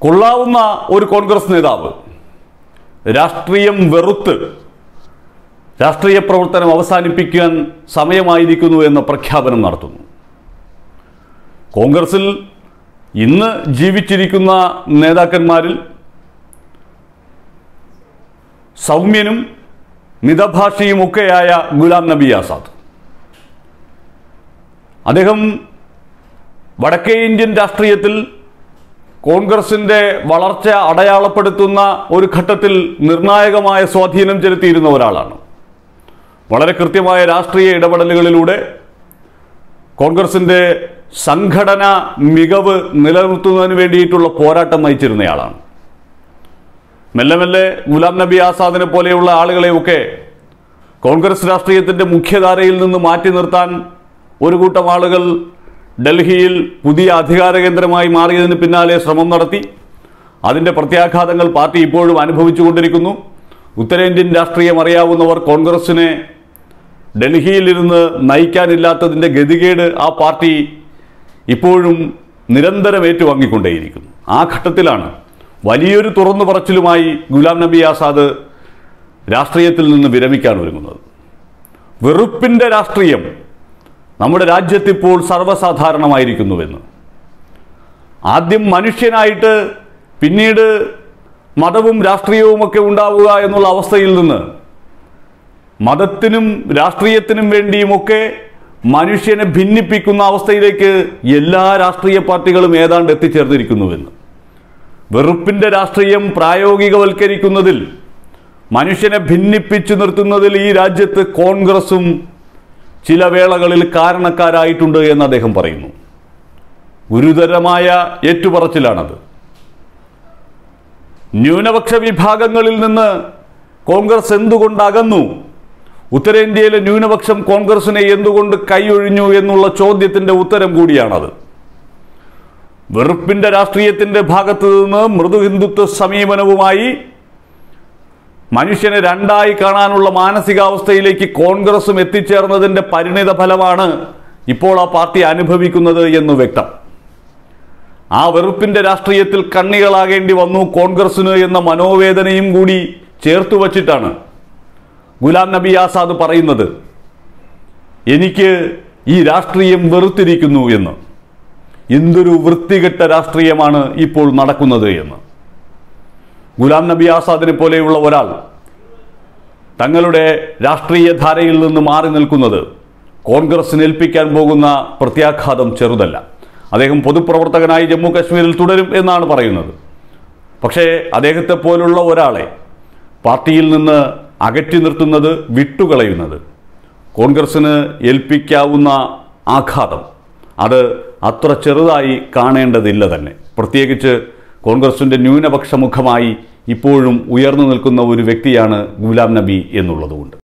കൊള്ളാവുന്ന ഒരു കോൺഗ്രസ് നേതാവ് രാഷ്ട്രീയം വെറുത്ത് രാഷ്ട്രീയ പ്രവർത്തനം അവസാനിപ്പിക്കാൻ സമയമായിരിക്കുന്നു എന്ന പ്രഖ്യാപനം നടത്തുന്നു കോൺഗ്രസിൽ ഇന്ന് ജീവിച്ചിരിക്കുന്ന നേതാക്കന്മാരിൽ സൗമ്യനും മിതഭാഷിയുമൊക്കെയായ ഗുലാം നബി ആസാദ് അദ്ദേഹം വടക്കേ ഇന്ത്യൻ രാഷ്ട്രീയത്തിൽ കോൺഗ്രസിന്റെ വളർച്ച അടയാളപ്പെടുത്തുന്ന ഒരു ഘട്ടത്തിൽ നിർണായകമായ സ്വാധീനം ചെലുത്തിയിരുന്ന ഒരാളാണ് വളരെ കൃത്യമായ രാഷ്ട്രീയ ഇടപെടലുകളിലൂടെ കോൺഗ്രസിന്റെ സംഘടന മികവ് നിലനിർത്തുന്നതിന് വേണ്ടിയിട്ടുള്ള പോരാട്ടം നയിച്ചിരുന്നയാളാണ് മെല്ലെ മെല്ലെ ഗുലാം നബി ആസാദിനെ പോലെയുള്ള ആളുകളെയൊക്കെ കോൺഗ്രസ് രാഷ്ട്രീയത്തിന്റെ മുഖ്യധാരയിൽ നിന്ന് മാറ്റി നിർത്താൻ ഒരു കൂട്ടം ആളുകൾ ഡൽഹിയിൽ പുതിയ അധികാര കേന്ദ്രമായി മാറിയതിന് പിന്നാലെ ശ്രമം നടത്തി അതിന്റെ പ്രത്യാഘാതങ്ങൾ പാർട്ടി ഇപ്പോഴും അനുഭവിച്ചുകൊണ്ടിരിക്കുന്നു ഉത്തരേന്ത്യൻ രാഷ്ട്രീയം അറിയാവുന്നവർ കോൺഗ്രസിനെ ഡൽഹിയിലിരുന്ന് നയിക്കാനില്ലാത്തതിൻ്റെ ഗതികേട് ആ പാർട്ടി ഇപ്പോഴും നിരന്തരം ഏറ്റുവാങ്ങിക്കൊണ്ടേയിരിക്കുന്നു ആ ഘട്ടത്തിലാണ് വലിയൊരു തുറന്നു പറച്ചിലുമായി ഗുലാം നബി ആസാദ് രാഷ്ട്രീയത്തിൽ നിന്ന് വിരമിക്കാൻ ഒരുങ്ങുന്നത് വെറുപ്പിൻ്റെ രാഷ്ട്രീയം നമ്മുടെ രാജ്യത്തിപ്പോൾ സർവ്വസാധാരണമായിരിക്കുന്നുവെന്ന് ആദ്യം മനുഷ്യനായിട്ട് പിന്നീട് മതവും രാഷ്ട്രീയവുമൊക്കെ ഉണ്ടാവുക എന്നുള്ള അവസ്ഥയിൽ നിന്ന് മതത്തിനും രാഷ്ട്രീയത്തിനും വേണ്ടിയുമൊക്കെ മനുഷ്യനെ ഭിന്നിപ്പിക്കുന്ന അവസ്ഥയിലേക്ക് എല്ലാ രാഷ്ട്രീയ പാർട്ടികളും ഏതാണ്ട് എത്തിച്ചേർന്നിരിക്കുന്നുവെന്ന് വെറുപ്പിന്റെ രാഷ്ട്രീയം പ്രായോഗികവൽക്കരിക്കുന്നതിൽ മനുഷ്യനെ ഭിന്നിപ്പിച്ചു നിർത്തുന്നതിൽ ഈ രാജ്യത്ത് കോൺഗ്രസും ചില വേളകളിൽ കാരണക്കാരായിട്ടുണ്ട് എന്ന് അദ്ദേഹം പറയുന്നു ഗുരുതരമായ ഏറ്റുപറച്ചിലാണത് ന്യൂനപക്ഷ വിഭാഗങ്ങളിൽ നിന്ന് കോൺഗ്രസ് എന്തുകൊണ്ട് അകന്നു ഉത്തരേന്ത്യയിലെ ന്യൂനപക്ഷം കോൺഗ്രസിനെ എന്തുകൊണ്ട് കൈയൊഴിഞ്ഞു എന്നുള്ള ചോദ്യത്തിന്റെ ഉത്തരം കൂടിയാണത് വെറുപ്പിന്റെ രാഷ്ട്രീയത്തിന്റെ ഭാഗത്തു നിന്ന് മൃദു ഹിന്ദുത്വ സമീപനവുമായി മനുഷ്യനെ രണ്ടായി കാണാനുള്ള മാനസികാവസ്ഥയിലേക്ക് കോൺഗ്രസും എത്തിച്ചേർന്നതിന്റെ പരിണിത ഫലമാണ് ഇപ്പോൾ ആ പാർട്ടി അനുഭവിക്കുന്നത് എന്ന് വ്യക്തം ആ വെറുപ്പിന്റെ രാഷ്ട്രീയത്തിൽ കണ്ണികളാകേണ്ടി വന്നു കോൺഗ്രസിന് എന്ന മനോവേദനയും കൂടി ചേർത്തു വച്ചിട്ടാണ് ഗുലാം നബി ആസാദ് പറയുന്നത് എനിക്ക് ഈ രാഷ്ട്രീയം വെറുത്തിരിക്കുന്നു എന്ന് എന്തൊരു വൃത്തികെട്ട രാഷ്ട്രീയമാണ് ഇപ്പോൾ നടക്കുന്നത് എന്ന് ഗുലാം നബി ആസാദിനെ പോലെയുള്ള ഒരാൾ തങ്ങളുടെ രാഷ്ട്രീയ ധാരയിൽ നിന്ന് മാറി നിൽക്കുന്നത് കോൺഗ്രസിന് ഏൽപ്പിക്കാൻ പോകുന്ന പ്രത്യാഘാതം ചെറുതല്ല അദ്ദേഹം പൊതുപ്രവർത്തകനായി ജമ്മു കാശ്മീരിൽ തുടരും എന്നാണ് പറയുന്നത് പക്ഷേ അദ്ദേഹത്തെ പോലുള്ള ഒരാളെ പാർട്ടിയിൽ നിന്ന് അകറ്റി നിർത്തുന്നത് വിട്ടുകളയുന്നത് കോൺഗ്രസിന് ഏൽപ്പിക്കാവുന്ന ആഘാതം അത് അത്ര ചെറുതായി കാണേണ്ടതില്ല തന്നെ പ്രത്യേകിച്ച് കോൺഗ്രസിൻ്റെ ന്യൂനപക്ഷ മുഖമായി ഇപ്പോഴും ഉയർന്നു നിൽക്കുന്ന ഒരു വ്യക്തിയാണ് ഗുലാം നബി എന്നുള്ളതുകൊണ്ട്